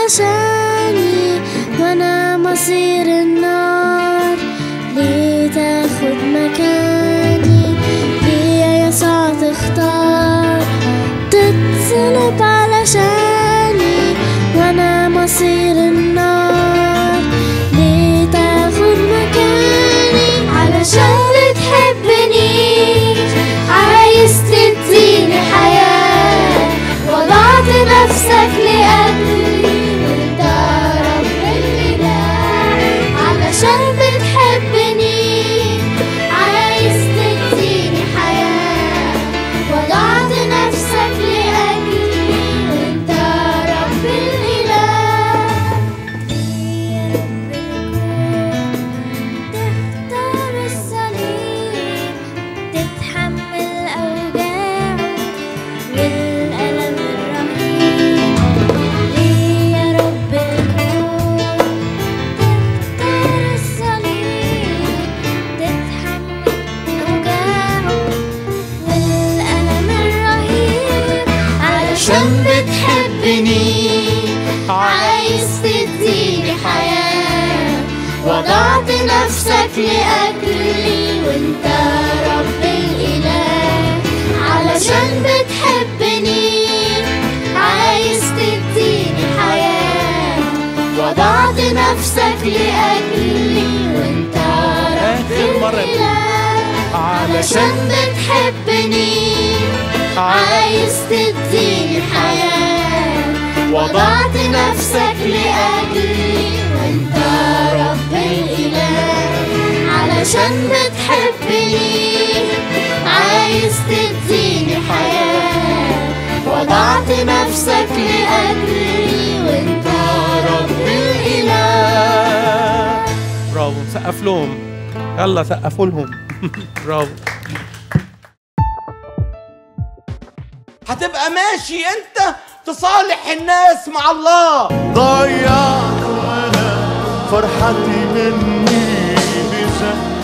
علشاني وانا مصير النار ليه تاخد مكاني ليه يا يسوع تختار تتصلب علشاني وانا مصير النار ليه تاخد مكاني علشان بتحبني عايز تديني حياة وضعت نفسك لأجلي وانت رب الإله علشان بتحبني عايز تديني حياة وضعت نفسك لأجلي وانت رب الإله يا رب الكون تختار الصليب تتحمل أوجاعه والألم الرهيب ليه يا رب الكون تختار الصليب تتحمل أوجاعه والألم الرهيب علشان بتحبني عايز تديني حياة وضعت نفسك لأجلي وانت رب الإله علشان بتحبني عايز تديني حياة وضعت نفسك لأجلي وانت رب آخر مرة. الإله علشان بتحبني عايز تديني حياة وضعت نفسك لأجلي وانت رب الإله علشان بتحبني عايز تديني حياة وضعت نفسك لأجلي وانت رب الإله برافو سقف لهم يلا سقفوا لهم برافو هتبقى ماشي انت تصالح الناس مع الله ضيعت وانا فرحتي مني بزق